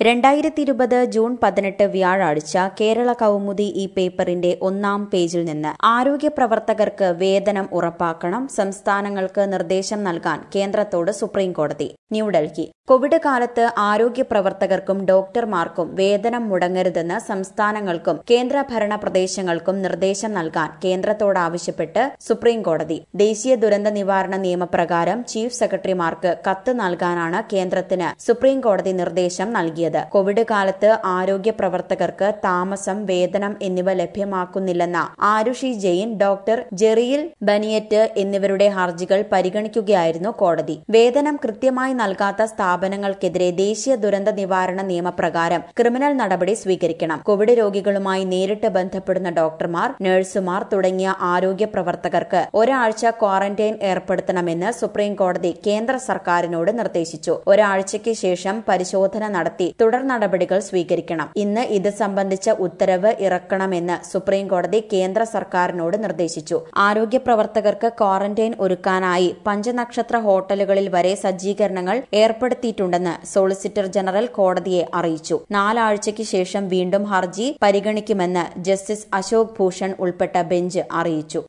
രണ്ടായിരത്തി ഇരുപത് ജൂൺ പതിനെട്ട് വ്യാഴാഴ്ച കേരള കൗമുദി ഈ പേപ്പറിന്റെ ഒന്നാം പേജിൽ നിന്ന് ആരോഗ്യ പ്രവർത്തകർക്ക് വേതനം ഉറപ്പാക്കണം സംസ്ഥാനങ്ങൾക്ക് നിർദ്ദേശം നൽകാൻ കേന്ദ്രത്തോട് സുപ്രീംകോടതി ന്യൂഡൽഹി കോവിഡ് കാലത്ത് ആരോഗ്യ പ്രവർത്തകർക്കും ഡോക്ടർമാർക്കും വേതനം മുടങ്ങരുതെന്ന് സംസ്ഥാനങ്ങൾക്കും കേന്ദ്രഭരണ പ്രദേശങ്ങൾക്കും നിർദ്ദേശം നൽകാൻ കേന്ദ്രത്തോട് ആവശ്യപ്പെട്ട് സുപ്രീംകോടതി ദേശീയ ദുരന്ത നിവാരണ നിയമപ്രകാരം ചീഫ് സെക്രട്ടറിമാർക്ക് കത്ത് നൽകാനാണ് കേന്ദ്രത്തിന് സുപ്രീംകോടതി നിർദ്ദേശം നൽകിയത് കോവിഡ് കാലത്ത് ആരോഗ്യ പ്രവർത്തകർക്ക് താമസം വേതനം എന്നിവ ലഭ്യമാക്കുന്നില്ലെന്ന ആരുഷി ജെയിൻ ഡോക്ടർ ജെറിയിൽ ബനിയറ്റ് എന്നിവരുടെ ഹർജികൾ പരിഗണിക്കുകയായിരുന്നു കോടതി വേതനം കൃത്യമായി നൽകാത്ത സ്ഥാപനങ്ങൾക്കെതിരെ ദേശീയ ദുരന്ത നിവാരണ നിയമപ്രകാരം ക്രിമിനൽ നടപടി സ്വീകരിക്കണം കോവിഡ് രോഗികളുമായി നേരിട്ട് ബന്ധപ്പെടുന്ന ഡോക്ടർമാർ നഴ്സുമാർ തുടങ്ങിയ ആരോഗ്യ പ്രവർത്തകർക്ക് ഒരാഴ്ച ക്വാറന്റൈൻ ഏർപ്പെടുത്തണമെന്ന് സുപ്രീം കോടതി കേന്ദ്ര സർക്കാരിനോട് നിർദ്ദേശിച്ചു ഒരാഴ്ചയ്ക്ക് ശേഷം പരിശോധന നടത്തി തുടർ നടപടികൾ സ്വീകരിക്കണം ഇന്ന് ഇത് സംബന്ധിച്ച ഉത്തരവ് ഇറക്കണമെന്ന് സുപ്രീം കോടതി കേന്ദ്ര സർക്കാരിനോട് നിർദ്ദേശിച്ചു ആരോഗ്യ പ്രവർത്തകർക്ക് ക്വാറന്റൈൻ ഒരുക്കാനായി പഞ്ചനക്ഷത്ര ഹോട്ടലുകളിൽ വരെ സജ്ജീകരണങ്ങൾ ഏർപ്പെടുത്തിയിട്ടുണ്ടെന്ന് സോളിസിറ്റർ ജനറൽ കോടതിയെ അറിയിച്ചു നാലാഴ്ചയ്ക്ക് ശേഷം വീണ്ടും ഹർജി പരിഗണിക്കുമെന്ന് ജസ്റ്റിസ് അശോക് ഭൂഷൺ ഉൾപ്പെട്ട ബെഞ്ച് അറിയിച്ചു